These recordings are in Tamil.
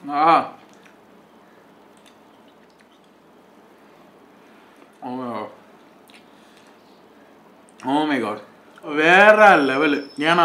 ஆஹா ஓ மை காட் வேற லெவலு ஏன்னா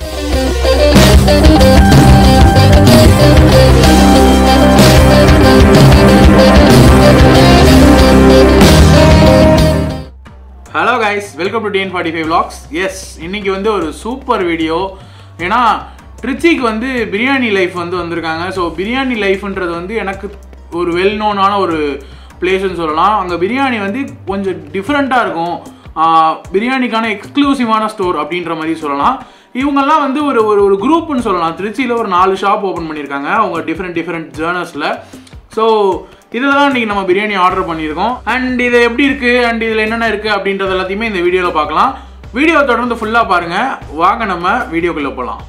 hello guys welcome to TN forty five vlogs yes இன்னைக்கு வந்து ஒரு சூப்பர் வீடியோ ஏன்னா ட்ரிச்சிக்கு வந்து பிரியாணி லைஃப் வந்து வந்திருக்காங்க ஸோ பிரியாணி லைஃப்ன்றது வந்து எனக்கு ஒரு வெல் நோனான ஒரு பிளேஸ்னு சொல்லலாம் அங்கே பிரியாணி வந்து கொஞ்சம் டிஃப்ரெண்ட்டாக இருக்கும் ஆஹ் பிரியாணிக்கான எக்ஸ்க்ளூசிவான ஸ்டோர் அப்படின்ற மாதிரி சொல்லலாம் இவங்கெல்லாம் வந்து ஒரு ஒரு ஒரு குரூப்னு சொல்லலாம் திருச்சியில் ஒரு நாலு ஷாப் ஓப்பன் பண்ணியிருக்காங்க அவங்க டிஃப்ரெண்ட் டிஃப்ரெண்ட் ஜேர்னஸில் ஸோ இதில் தான் இன்றைக்கி நம்ம பிரியாணி ஆர்டர் பண்ணியிருக்கோம் அண்ட் இது எப்படி இருக்குது அண்ட் இதில் என்னென்ன இருக்குது அப்படின்றது எல்லாத்தையுமே இந்த வீடியோவில் பார்க்கலாம் வீடியோ தொடர்ந்து ஃபுல்லாக பாருங்கள் வாங்க நம்ம வீடியோக்குள்ளே போகலாம்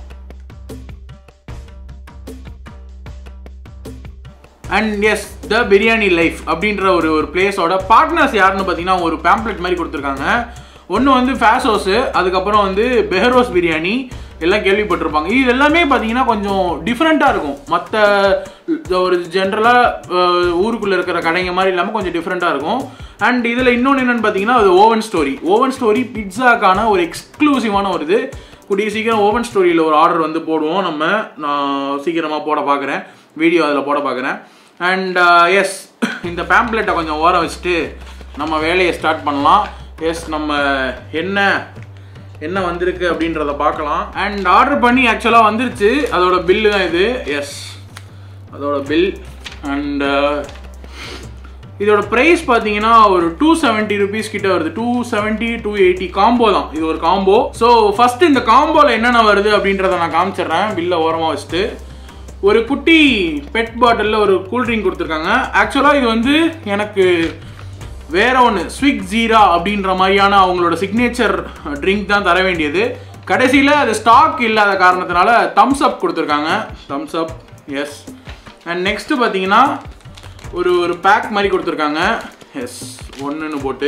and yes the biryani life அப்படின்ற ஒரு ஒரு பிளேஸோட பார்ட்னர்ஸ் யாருன்னு பார்த்தீங்கன்னா ஒரு பேம்ப்ளெட் மாதிரி கொடுத்துருக்காங்க ஒன்று வந்து ஃபேசோஸு அதுக்கப்புறம் வந்து பெஹரோஸ் பிரியாணி எல்லாம் கேள்விப்பட்டிருப்பாங்க இது எல்லாமே பார்த்தீங்கன்னா கொஞ்சம் டிஃப்ரெண்ட்டாக இருக்கும் மற்ற ஒரு ஜென்ரலாக ஊருக்குள்ளே இருக்கிற கடைங்க மாதிரி இல்லாமல் கொஞ்சம் டிஃப்ரெண்ட்டாக இருக்கும் அண்ட் இதில் இன்னொன்று என்னென்னு பார்த்தீங்கன்னா அது ஓவன் ஸ்டோரி ஓவன் ஸ்டோரி பிட்ஸாக்கான ஒரு எக்ஸ்க்ளூசிவான ஒரு இது கூடிய சீக்கிரம் ஓவன் ஸ்டோரியில் ஒரு ஆர்டர் வந்து போடுவோம் நம்ம நான் சீக்கிரமாக போட பார்க்குறேன் வீடியோ அதில் போட பார்க்குறேன் அண்ட் எஸ் இந்த பேம்ப்ளெட்டை கொஞ்சம் ஓரம் வச்சுட்டு நம்ம வேலையை ஸ்டார்ட் பண்ணலாம் எஸ் நம்ம என்ன என்ன வந்திருக்கு அப்படின்றத பார்க்கலாம் அண்ட் ஆர்டர் பண்ணி ஆக்சுவலாக வந்துருச்சு அதோட பில்லு தான் இது எஸ் அதோட பில் அண்ட் இதோட ப்ரைஸ் பார்த்தீங்கன்னா ஒரு டூ செவன்ட்டி ருபீஸ் கிட்ட வருது two seventy two eighty combo தான் இது ஒரு காம்போ ஸோ ஃபர்ஸ்ட் இந்த காம்போவில் என்னென்ன வருது அப்படின்றத நான் காமிச்சிடுறேன் பில்லை ஓரமாக வச்சுட்டு ஒரு குட்டி பெட் பாட்டிலில் ஒரு கூல்ட்ரிங்க் கொடுத்துருக்காங்க ஆக்சுவலாக இது வந்து எனக்கு வேற ஒன்று ஸ்விக் ஜீரா அப்படின்ற மாதிரியான அவங்களோட சிக்னேச்சர் ட்ரிங்க் தான் தர வேண்டியது கடைசியில் அது ஸ்டாக் இல்லாத காரணத்தினால தம்ஸ் அப் கொடுத்துருக்காங்க thumbs up yes and next பார்த்தீங்கன்னா ஒரு ஒரு பேக் மாதிரி கொடுத்துருக்காங்க எஸ் ஒன்றுன்னு போட்டு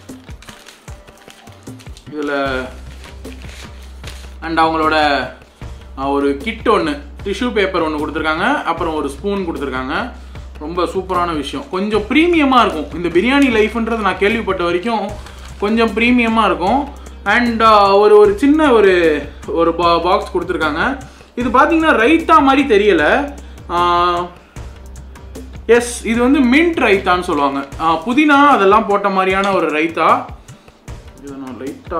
இதில் அண்ட் அவங்களோட அஹ், ஒரு கிட் ஒன்று டிஷ்யூ பேப்பர் ஒன்று கொடுத்துருக்காங்க அப்புறம் ஒரு ஸ்பூன் கொடுத்துருக்காங்க ரொம்ப சூப்பரான விஷயம் கொஞ்சம் ப்ரீமியமாக இருக்கும் இந்த பிரியாணி லைஃப்ன்றது நான் கேள்விப்பட்ட வரைக்கும் கொஞ்சம் ப்ரீமியமாக இருக்கும் அண்ட் ஒரு ஒரு சின்ன ஒரு ஒரு பா பாக்ஸ் கொடுத்துருக்காங்க இது பார்த்தீங்கன்னா ரைத்தா மாதிரி தெரியலை எஸ் இது வந்து மின்ட் ரைத்தான்னு சொல்லுவாங்க ஆ, புதினா அதெல்லாம் போட்ட மாதிரியான ஒரு ரைத்தா இது நான் ரைத்தா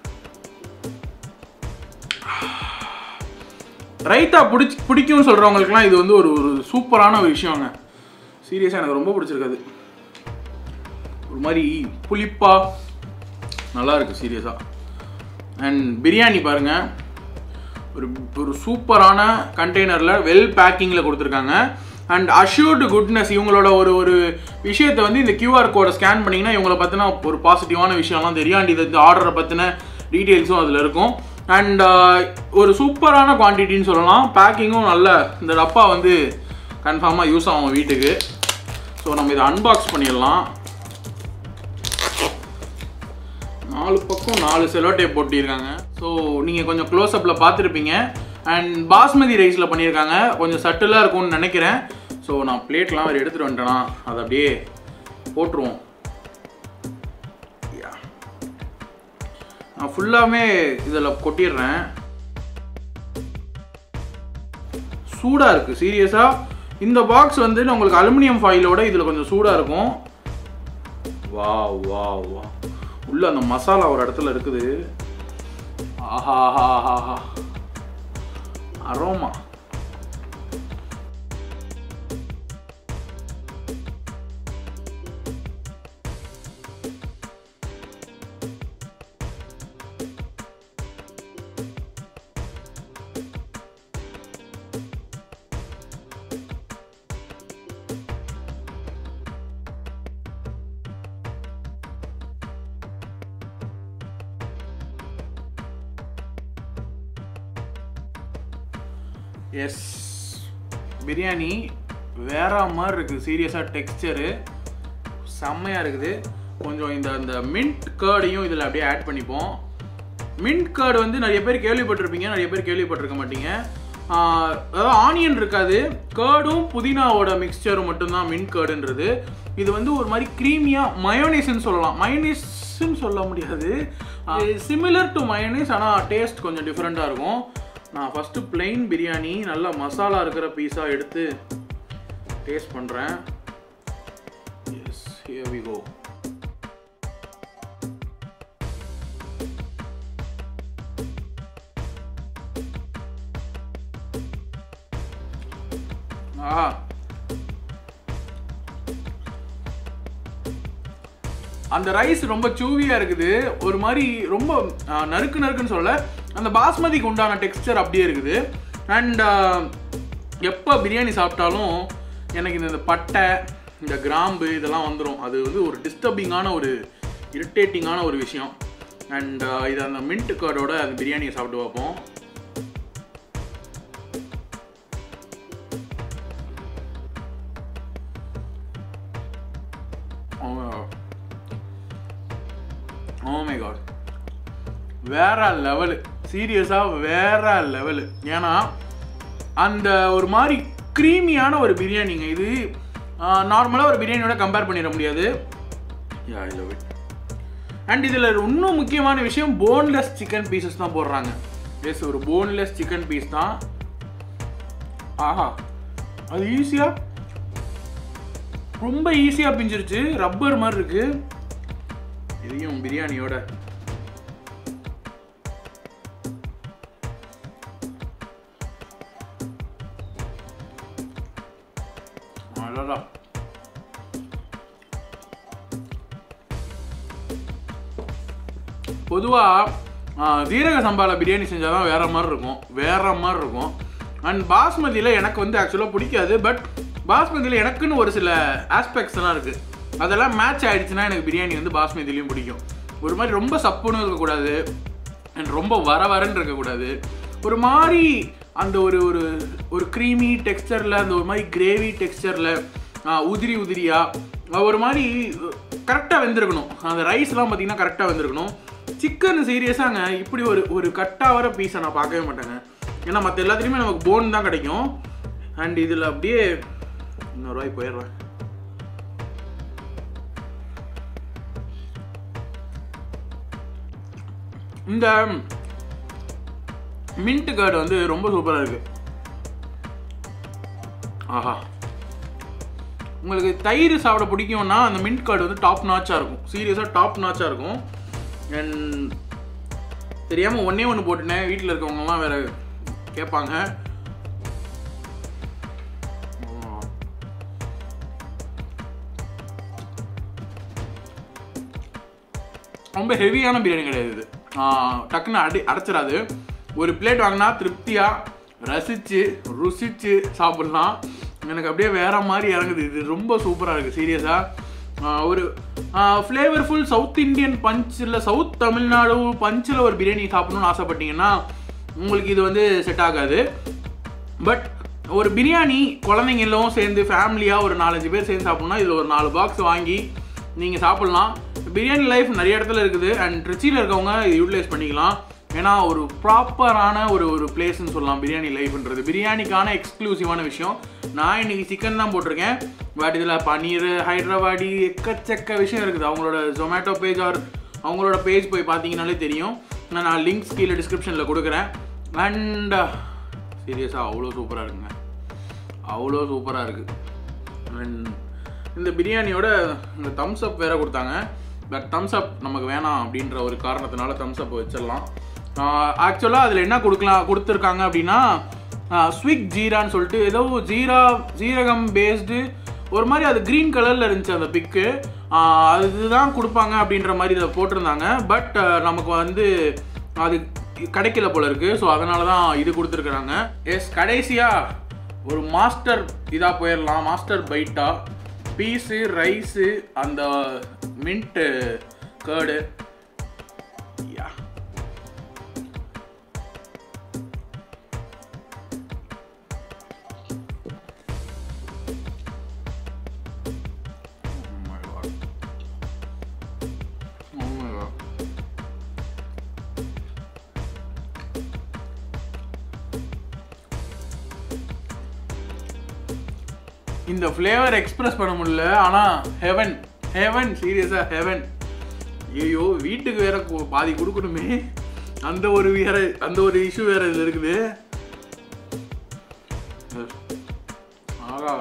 ரைத்தா பிடிச்சி பிடிக்கும்னு சொல்கிறவங்களுக்குலாம் இது வந்து ஒரு ஒரு சூப்பரான ஒரு விஷயங்க சீரியஸாக எனக்கு ரொம்ப பிடிச்சிருக்காது ஒரு மாதிரி புளிப்பா நல்லா இருக்கு சீரியஸாக அண்ட் பிரியாணி பாருங்க ஒரு ஒரு சூப்பரான கண்டெய்னரில் வெல் பேக்கிங்கில் கொடுத்துருக்காங்க அண்ட் அஷ்யூர்டு குட்னஸ் இவங்களோட ஒரு ஒரு விஷயத்தை வந்து இந்த கியூஆர் கோடை ஸ்கேன் பண்ணிங்கன்னா இவங்களை பற்றின ஒரு பாசிட்டிவான விஷயம்லாம் தெரியும் அண்ட் இது இந்த ஆர்டரை பற்றின டீட்டெயில்ஸும் அதில் இருக்கும் அண்ட் ஒரு சூப்பரான குவான்டிட்டின்னு சொல்லலாம் பேக்கிங்கும் நல்ல இந்த டப்பா வந்து கன்ஃபார்மாக யூஸ் ஆகும் வீட்டுக்கு ஸோ நம்ம இதை அன்பாக்ஸ் பண்ணிடலாம் நாலு பக்கம் நாலு செலோ டேப் போட்டிருக்காங்க ஸோ நீங்கள் கொஞ்சம் க்ளோஸ்அப்பில் பார்த்துருப்பீங்க அண்ட் பாஸ்மதி ரைஸில் பண்ணியிருக்காங்க கொஞ்சம் சட்டிலாக இருக்கும்னு நினைக்கிறேன் ஸோ நான் பிளேட்லாம் வேறு எடுத்துகிட்டு வந்துட்டேனா அதை அப்படியே போட்டுருவோம் Yeah. நான் ஃபுல்லாமே இதில் கொட்டிடுறேன் சூடாக இருக்குது சீரியஸாக இந்த பாக்ஸ் வந்து உங்களுக்கு அலுமினியம் ஃபாயிலோட இதில் கொஞ்சம் சூடாக இருக்கும் வா வா வா உள்ள அந்த மசாலா ஒரு இடத்துல இருக்குது ஆஹா ஆஹா ஆஹா ஆஹா அரோமா எஸ் பிரியாணி வேற மாதிரி இருக்குது சீரியஸாக டெக்ஸ்சரு செம்மையாக இருக்குது கொஞ்சம் இந்த இந்த மின்ட் கேர்டையும் இதில் அப்படியே ஆட் பண்ணிப்போம் மின்ட் கேர்டு வந்து நிறைய பேர் கேள்விப்பட்டிருப்பீங்க நிறைய பேர் கேள்விப்பட்டிருக்க மாட்டீங்க அதாவது ஆனியன் இருக்காது கேர்டும் புதினாவோட மிக்ஸ்சரும் மட்டும்தான் மின் கேர்டுன்றது இது வந்து ஒரு மாதிரி க்ரீமியாக மயோனைஸ்ன்னு சொல்லலாம் மயோனைஸ்ன்னு சொல்ல முடியாது சிமிலர் டு மயோனைஸ் ஆனால் டேஸ்ட் கொஞ்சம் டிஃப்ரெண்ட்டாக இருக்கும் நான் ஃபஸ்ட்டு பிளெயின் பிரியாணி நல்லா மசாலா இருக்கிற பீஸாக எடுத்து டேஸ்ட் பண்ணுறேன் எஸ் ஹியர் வி கோ ஆஹா அந்த ரைஸ் ரொம்ப சூவியா இருக்குது ஒரு மாதிரி ரொம்ப ஆ, நறுக்கு நறுக்குன்னு சொல்ல அந்த பாஸ்மதிக்கு உண்டான டெக்ஸ்டர் அப்படியே இருக்குது அண்ட் எப்போ பிரியாணி சாப்பிட்டாலும் எனக்கு இந்த இந்த பட்டை இந்த கிராம்பு இதெல்லாம் வந்துடும் அது வந்து ஒரு டிஸ்டர்பிங்கான ஒரு இரிட்டேட்டிங்கான ஒரு விஷயம் அண்ட் இது அந்த மின்ட் கார்டோட அந்த பிரியாணியை சாப்பிட்டு பார்ப்போம் ஓ மை காட் வேற லெவலு சீரியஸாக வேற லெவலு ஏன்னா அந்த ஒரு மாதிரி க்ரீமியான ஒரு பிரியாணிங்க இது நார்மலாக ஒரு பிரியாணியோட கம்பேர் பண்ணிட முடியாது yeah I love it and இதில் இன்னும் முக்கியமான விஷயம் போன்லெஸ் சிக்கன் பீசஸ் தான் போடுறாங்க எஸ் ஒரு போன்லெஸ் சிக்கன் பீஸ் தான் ஆஹா அது ஈஸியாக ரொம்ப ஈஸியாக பிஞ்சிருச்சு ரப்பர் மாதிரி இருக்கு இதையும் பிரியாணியோட அடடா. பொதுவா ஆ, ஜீரக சம்பால பிரியாணி செஞ்சால் தான் வேற மாதிரி இருக்கும் வேற மாதிரி இருக்கும் அண்ட் பாஸ்மதியில் எனக்கு வந்து ஆக்சுவலாக பிடிக்காது பட் பாஸ்மதியில் எனக்குன்னு ஒரு சில ஆஸ்பெக்ட்ஸ் எல்லாம் இருக்குது அதெல்லாம் மேட்ச் ஆயிடுச்சுன்னா எனக்கு பிரியாணி வந்து பாஸ்மதிலையும் பிடிக்கும் ஒரு மாதிரி ரொம்ப சப்புன்னு இருக்கக்கூடாது அண்ட் ரொம்ப வர வரன்னு இருக்கக்கூடாது ஒரு மாதிரி அந்த ஒரு ஒரு ஒரு க்ரீமி டெக்ஸ்டரில் அந்த ஒரு மாதிரி கிரேவி டெக்ஸ்டரில் உதிரி உதிரியாக ஒரு மாதிரி கரெக்டாக வெந்திருக்கணும் அந்த ரைஸ்லாம் பார்த்தீங்கன்னா கரெக்டாக வெந்திருக்கணும் சிக்கன் சீரியஸாங்க இப்படி ஒரு ஒரு கட்டாக வர பீஸை நான் பார்க்கவே மாட்டேங்க ஏன்னா மற்ற எல்லாத்துலேயுமே நமக்கு போன் தான் கிடைக்கும் அண்ட் இதில் அப்படியே இன்னொரு ரூபாய் போயிடுறேன் இந்த மின்ட் கார்டு வந்து ரொம்ப சூப்பராக இருக்கு ஆஹா உங்களுக்கு தயிர் சாப்பிட பிடிக்கும்னா அந்த மின்ட் கார்டு வந்து டாப் நாச்சாக இருக்கும் சீரியஸாக டாப் நாச்சாக இருக்கும் அண்ட் தெரியாமல் ஒன்றே ஒன்று போட்டுனேன் வீட்டில் இருக்கவங்கலாம் வேற கேட்பாங்க ரொம்ப ஹெவியான பிரியாணி கிடையாது இது ஆ, டக்குன்னு அடி அடைச்சிடாது ஒரு பிளேட் வாங்கினா திருப்தியாக ரசித்து ருசித்து சாப்பிட்லாம் எனக்கு அப்படியே வேற மாதிரி இறங்குது இது ரொம்ப சூப்பராக இருக்குது சீரியஸாக ஒரு ஃப்ளேவர்ஃபுல் சவுத் இந்தியன் பஞ்ச் இல்லை சவுத் தமிழ்நாடு பஞ்சில் ஒரு பிரியாணி சாப்பிடணும்னு ஆசைப்பட்டீங்கன்னா உங்களுக்கு இது வந்து செட் ஆகாது பட் ஒரு பிரியாணி குழந்தைங்க எல்லாம் சேர்ந்து ஃபேமிலியாக ஒரு நாலஞ்சு பேர் சேர்ந்து சாப்பிட்ணும்னா இதில் ஒரு நாலு பாக்ஸ் வாங்கி நீங்கள் சாப்பிட்லாம் பிரியாணி லைஃப் நிறைய இடத்துல இருக்குது அண்ட் ட்ரிச்சியில் இருக்கவங்க இது யூட்டிலைஸ் பண்ணிக்கலாம் ஏன்னா ஒரு ப்ராப்பரான ஒரு ஒரு பிளேஸ்னு சொல்லலாம் பிரியாணி லைஃப்ன்றது பிரியாணிக்கான எக்ஸ்க்ளூசிவான விஷயம் நான் இன்னைக்கு சிக்கன் தான் போட்டிருக்கேன் பட் இதில் பன்னீர் ஹைதராபாடி எக்கச்சக்க விஷயம் இருக்குது அவங்களோட ஜொமேட்டோ பேஜ் ஆர் அவங்களோட பேஜ் போய் பார்த்தீங்கனாலே தெரியும் நான் நான் லிங்க்ஸ் கீழே டிஸ்கிரிப்ஷனில் கொடுக்குறேன் அண்ட் சீரியஸாக அவ்வளோ சூப்பராக இருக்குங்க அவ்வளோ சூப்பராக இருக்குது அண்ட் இந்த பிரியாணியோட இந்த தம்ஸ் அப் வேற கொடுத்தாங்க பட் தம்ஸ் அப் நமக்கு வேணாம் அப்படின்ற ஒரு காரணத்தினால தம்ஸ் அப் வச்சிடலாம் ஆக்சுவலாக அதில் என்ன கொடுக்கலாம் கொடுத்துருக்காங்க அப்படின்னா ஸ்விக் ஜீரான்னு சொல்லிட்டு ஏதோ ஜீரா ஜீரகம் பேஸ்டு ஒரு மாதிரி அது க்ரீன் கலரில் இருந்துச்சு அந்த பிக்கு அதுதான் கொடுப்பாங்க அப்படின்ற மாதிரி இதில் போட்டிருந்தாங்க பட் நமக்கு வந்து அது கிடைக்கல போல இருக்கு ஸோ அதனால தான் இது கொடுத்துருக்குறாங்க எஸ் கடைசியாக ஒரு மாஸ்டர் இதாக போயிடலாம் மாஸ்டர் பைட்டா பீஸு ரைஸு அந்த மின்ட்டு கேர்டு யா Oh my god. Oh my god. இந்த ஃப்ளேவர் எக்ஸ்பிரஸ் பண்ண முடியல ஆனால் ஹெவன் ஹெவன் சீரியஸாக ஹெவன் ஐயோ வீட்டுக்கு வேற கு- பாதி கொடுக்கணுமே அந்த ஒரு வேற அந்த ஒரு இஷ்யூ வேற இதில் இருக்குது ஆகா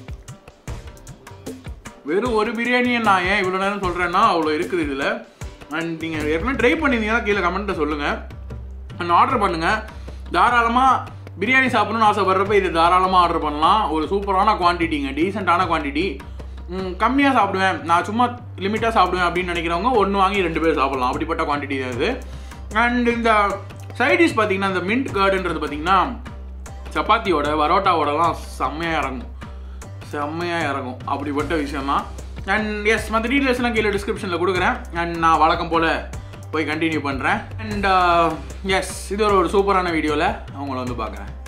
வெறும் ஒரு பிரியாணியை நான் ஏன் இவ்வளோ நேரம் சொல்கிறேன்னா அவ்வளோ இருக்குது இதில் அண்ட் நீங்கள் ஏற்கனவே ட்ரை பண்ணியிருந்தீங்கன்னா கீழே கமெண்ட்டில் சொல்லுங்கள் அண்ட் ஆர்டர் பண்ணுங்கள் தாராளமாக பிரியாணி சாப்பிடணும்னு ஆசைப்படுறப்ப இது தாராளமாக ஆர்டர் பண்ணலாம் ஒரு சூப்பரான குவான்டிட்டிங்க டீசெண்டான குவான்டிட்டி கம்மியாக சாப்பிடுவேன் நான் சும்மா லிமிட்டாக சாப்பிடுவேன் அப்படின்னு நினைக்கிறவங்க ஒன்று வாங்கி ரெண்டு பேர் சாப்பிடலாம் அப்படிப்பட்ட குவான்டிட்டி தான் இது அண்ட் இந்த சைடிஷ் பார்த்தீங்கன்னா இந்த மின்ட் கார்டுன்றது பார்த்தீங்கன்னா சப்பாத்தியோட பரோட்டாவோடலாம் செம்மையாக இறங்கும் செம்மையாக இறங்கும் அப்படிப்பட்ட விஷயம் தான் அண்ட் எஸ் மற்ற டீட்டெயில்ஸ்லாம் கீழே டிஸ்கிரிப்ஷனில் கொடுக்குறேன் அண்ட் நான் வழக்கம் போல் போய் கண்டினியூ பண்ணுறேன் அண்ட் எஸ் இது ஒரு ஒரு சூப்பரான வீடியோவில் அவங்கள வந்து பார்க்குறேன்